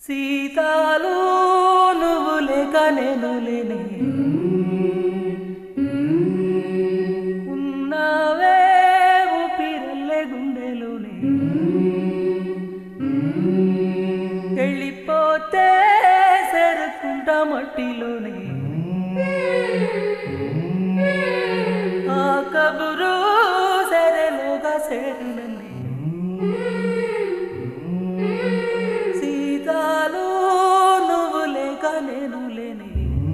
సీతాలు నువ్వు లేక నేను లేనే ఉన్నావే ఊపిరల్లే గుండెలోనే వెళ్ళిపోతే సరుకుంటా మట్టిలోనే ఆ కబురు సరెలోగా సేరునండి సీతాలు నువ్వు లేక నేను లేని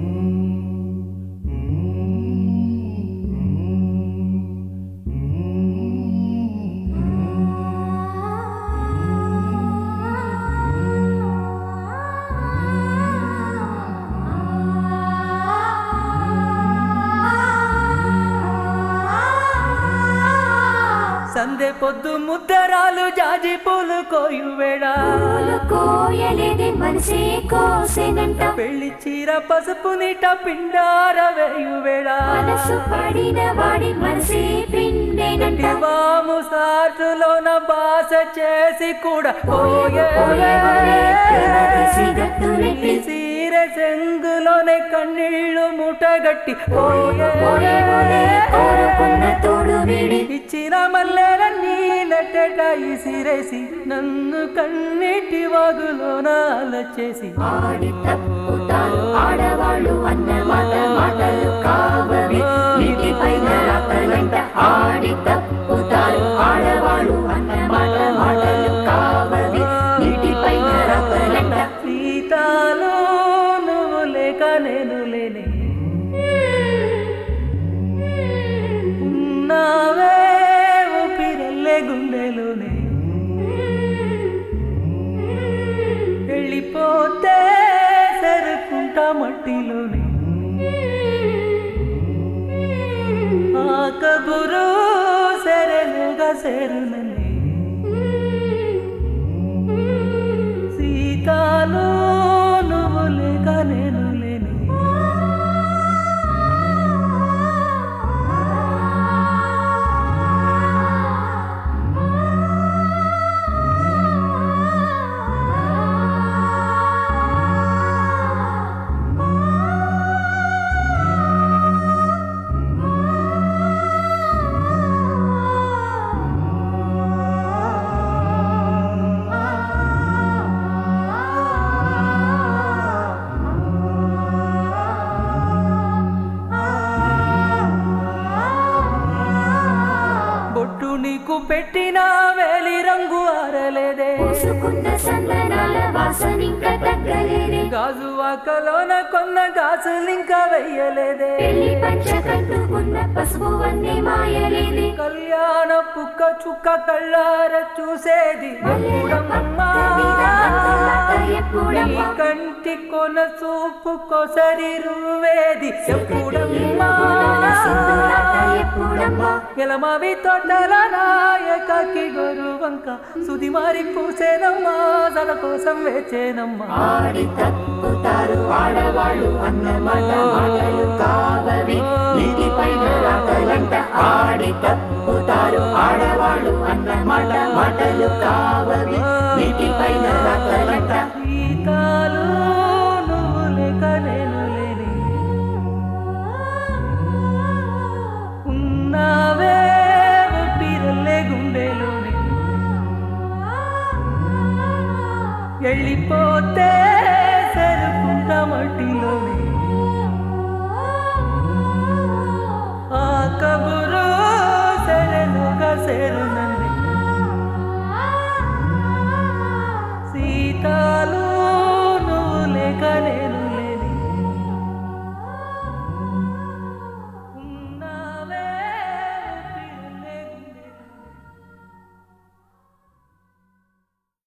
సందె పొద్దు ముద్దరాలు జాజి పూలు కోయు వేడా పూలు కోయలేదే మనసే కోసెనంట పెళ్లి చీర పసుపు నీట పిండార వేయు వేడా మనసు పడిన వాడి మనసే పిండేనంట వాము సాటులోన బాస చేసి కూడా పోయే పోయే పోయే ప్రేమదేశి గట్టులెట్టి సీర చెంగులోనే కన్నీళ్లు మూటగట్టి పోయే పోయే పోయే కోరుకున్న తోడు వీడి ఇచ్చిన మల్లెలన్నీ నట్టట ఇసిరేసి నన్ను కన్నీటి వాగులోన అలచేసి ఆడి తప్పుతారు ఆడవాళ్ళు అన్న మాట మాటలు కావవి నీటి పైన రాతలంట ఆడి తప్పుతారు ఆడవాళ్ళు అన్న మాట మాటలు కావవి నీటి పైన రాతలంట సీతాలో నువ్వు లేక నేను లేనే ఉన్నావే ఊపిరల్లే గుండెలోనే వెళ్ళిపోతే సరుకుంటా మట్టిలోనే ఆ కబురు సరలుగా సేరునని సీతాలు నువ్వు లేక నేను లేని బొట్టు నీకు పెట్టిన వేలి రంగు ఆరలేదే పూసుకున్న సందనాల వాసనింక తగ్గలేదే గాజు వాకలోన కొన్న గాజులింకా వెయ్యలేదే పెళ్లి పంచ కట్టుకున్న పసుపు వన్నే మాయలేదే కళ్యాణ పుక్క చుక్క కళ్ళార చూసేది మల్లెల ఎప్పుడమ్మా? పక్క మీద అంతలాట నీ ఎప్పుడమ్మా కంటి కొన చూపు కొసరి రువేది ఎప్పుడమ్మా సింధులాట ఎప్పుడమ్మా ఎలమావి తోటల నాయకకి గొరు వంక సుది మారి పూసేనమ్మా సల కోసం వేచేనమ్మా ఆడి తప్పుతారు ఆడవాళ్ళు అన్న మాట మాటలు కావవి నీటి పైన రాతలంట ఆడి తప్పుతారు ఆడవాళ్ళు అన్న మాట మాటలు కావవి నీటి పైన రాతలంట సీతాలు నువ్వు లేక నేను లేని ఉన్నావే ఊపిరల్లే గుండెలోని వెళ్ళిపోతే సరుకుంటా మట్టిలోని